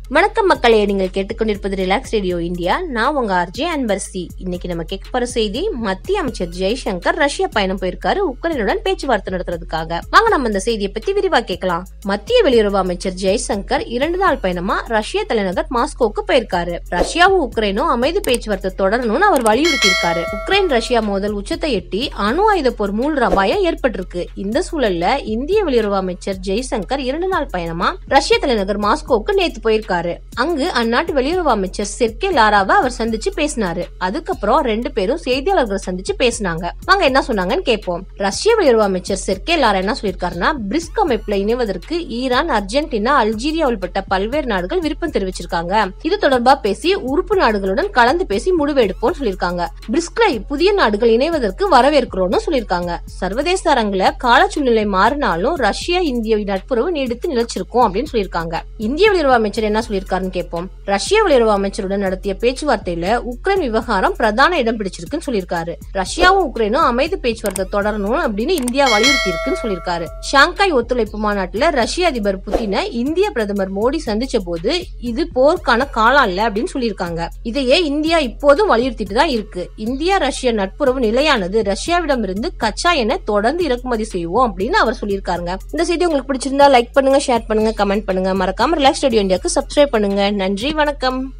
வணக்கம் மக்களே நீங்கள் கேட்டுக்கொண்டிருப்பது ரிலாக்ஸ் ரேடியோ இந்தியா நான் உங்க ஆர்ஜே அன்பரசி இன்னைக்கு நம்ம கேட்க போற செய்தி மத்திய அமைச்சர் ஜெய்சங்கர் ரஷ்யா பயணம் போயிருக்காரு உக்ரைனுடன் பேச்சுவார்த்தை நடத்துறதுக்காக வாங்க நம்ம இந்த செய்தியை பத்தி விரிவா கேட்கலாம் மத்திய வெளியுறவு அமைச்சர் ஜெய்சங்கர் இரண்டு நாள் பயணமா ரஷ்ய தலைநகர் மாஸ்கோவுக்கு போயிருக்காரு ரஷ்யாவும் உக்ரைனும் அமைதி பேச்சுவார்த்தை தொடரணும்னு அவர் வலியுறுத்தி இருக்காரு உக்ரைன் ரஷ்யா மோதல் உச்சத்தை எட்டி அணு ஆயுத போர் மூல் அபாயம் ஏற்பட்டிருக்கு இந்த சூழல்ல இந்திய வெளியுறவு அமைச்சர் ஜெய்சங்கர் இரண்டு நாள் பயணமா ரஷ்ய தலைநகர் மாஸ்கோவுக்கு நேத்து போயிருக்காரு அங்கு அந்நாட்டு வெளியுறவு அமைச்சர் செர்கே லாராவை அவர் சந்திச்சு பேசினாரு அதுக்கப்புறம் ரெண்டு பேரும் செய்தியாளர்களை சந்திச்சு பேசினாங்க வாங்க என்ன சொன்னாங்கன்னு கேட்போம் ரஷ்ய வெளியுறவு அமைச்சர் செர்கே லாரா என்ன சொல்லியிருக்காருன்னா பிரிஸ்க் அமைப்புல இணைவதற்கு ஈரான் அர்ஜென்டினா அல்ஜீரியா உள்பட்ட பல்வேறு நாடுகள் விருப்பம் தெரிவிச்சிருக்காங்க இது தொடர்பா பேசி உறுப்பு நாடுகளுடன் கலந்து பேசி முடிவெடுப்போம்னு சொல்லியிருக்காங்க பிரிஸ்க்ல புதிய நாடுகள் இணைவதற்கு வரவேற்கிறோம்னு சொல்லியிருக்காங்க சர்வதேச அரங்குல கால சூழ்நிலை மாறினாலும் ரஷ்யா இந்திய நட்புறவு நீடித்து நிலைச்சிருக்கும் அப்படின்னு சொல்லியிருக்காங்க இந்திய வெளியுறவு அமைச்சர் என்ன சொல்லியிருக்காருன்னு கேட்போம் ரஷ்ய வெளியுறவு அமைச்சருடன் நடத்திய பேச்சுவார்த்தையில உக்ரைன் விவகாரம் பிரதான இடம் பிடிச்சிருக்குன்னு சொல்லியிருக்காரு ரஷ்யாவும் உக்ரைனும் அமைதி பேச்சுவார்த்தை தொடரணும் அப்படின்னு இந்தியா வலியுறுத்தி இருக்குன்னு சொல்லியிருக்காரு ஷாங்காய் ஒத்துழைப்பு மாநாட்டுல ரஷ்ய அதிபர் புட்டினை இந்திய பிரதமர் மோடி சந்திச்ச போது இது போருக்கான காலம் இல்ல அப்படின்னு சொல்லியிருக்காங்க இதையே இந்தியா இப்போதும் வலியுறுத்திட்டு தான் இருக்கு இந்தியா ரஷ்ய நட்புறவு நிலையானது ரஷ்யாவிடமிருந்து கச்சா எண்ணெய் தொடர்ந்து இறக்குமதி செய்வோம் அப்படின்னு அவர் சொல்லியிருக்காருங்க இந்த செய்தி உங்களுக்கு பிடிச்சிருந்தா லைக் பண்ணுங்க ஷேர் பண்ணுங்க கமெண்ட் பண்ணுங்க மறக்காம ரிலாக்ஸ் ஸ்டுடியோ இந்தியாவுக்கு சப்ஸ்கிரைப் பண்ணுங்க நன்றி வணக்கம்